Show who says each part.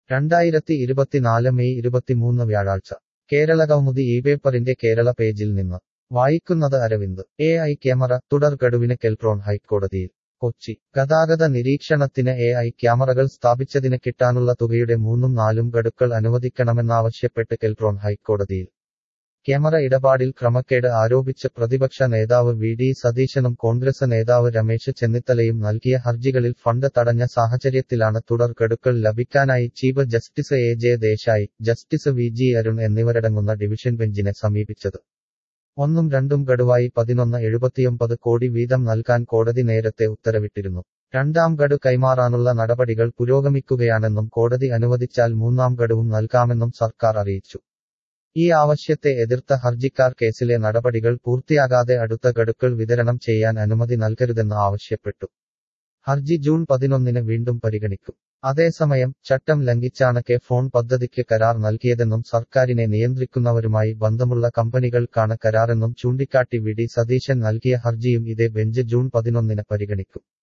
Speaker 1: രണ്ടായിരത്തി ഇരുപത്തിനാല് മെയ് ഇരുപത്തിമൂന്ന് വ്യാഴാഴ്ച കേരളകൗമുദി ഈ പേപ്പറിന്റെ കേരള പേജിൽ നിന്ന് വായിക്കുന്നത് അരവിന്ദ് എ ഐ ക്യാമറ തുടർ ഗഡുവിന് കെൽട്രോൺ ഹൈക്കോടതിയിൽ കൊച്ചി ഗതാഗത നിരീക്ഷണത്തിന് എ ഐ ക്യാമറകൾ സ്ഥാപിച്ചതിന് കിട്ടാനുള്ള തുകയുടെ മൂന്നും നാലും ഗഡുക്കൾ അനുവദിക്കണമെന്നാവശ്യപ്പെട്ട് കെൽട്രോൺ ഹൈക്കോടതിയിൽ ക്യാമറ ഇടപാടിൽ ക്രമക്കേട് ആരോപിച്ച് പ്രതിപക്ഷ നേതാവ് വി ഡി സതീശനും കോൺഗ്രസ് നേതാവ് രമേശ് ചെന്നിത്തലയും നൽകിയ ഹർജികളിൽ ഫണ്ട് തടഞ്ഞ സാഹചര്യത്തിലാണ് തുടർ ഗഡുക്കൾ ലഭിക്കാനായി chief justice A J Desai justice V G Arun എന്നിവരടങ്ങുന്ന ഡിവിഷൻ ബെഞ്ചിനെ സമീപിച്ചത് ഒന്നും രണ്ടും ഗഡുവായി പതിനൊന്ന് എഴുപത്തിയൊമ്പത് കോടി വീതം നൽകാൻ കോടതി നേരത്തെ ഉത്തരവിട്ടിരുന്നു രണ്ടാം ഗഡു കൈമാറാനുള്ള നടപടികൾ പുരോഗമിക്കുകയാണെന്നും കോടതി അനുവദിച്ചാൽ മൂന്നാം ഗഡുവും നൽകാമെന്നും സർക്കാർ അറിയിച്ചു ഈ ആവശ്യത്തെ എതിർത്ത ഹർജിക്കാർ കേസിലെ നടപടികൾ പൂർത്തിയാകാതെ അടുത്ത ഗഡുക്കൾ വിതരണം ചെയ്യാൻ അനുമതി നൽകരുതെന്ന് ആവശ്യപ്പെട്ടു ഹർജി ജൂൺ പതിനൊന്നിന് വീണ്ടും പരിഗണിക്കും അതേസമയം ചട്ടം ലംഘിച്ചാണ് കെ ഫോൺ പദ്ധതിക്ക് കരാർ നൽകിയതെന്നും സർക്കാരിനെ നിയന്ത്രിക്കുന്നവരുമായി ബന്ധമുള്ള കമ്പനികൾക്കാണ് കരാറെന്നും ചൂണ്ടിക്കാട്ടി വി ഡി സതീശൻ നൽകിയ ഹർജിയും ഇതേ ബെഞ്ച് ജൂൺ പതിനൊന്നിന് പരിഗണിക്കും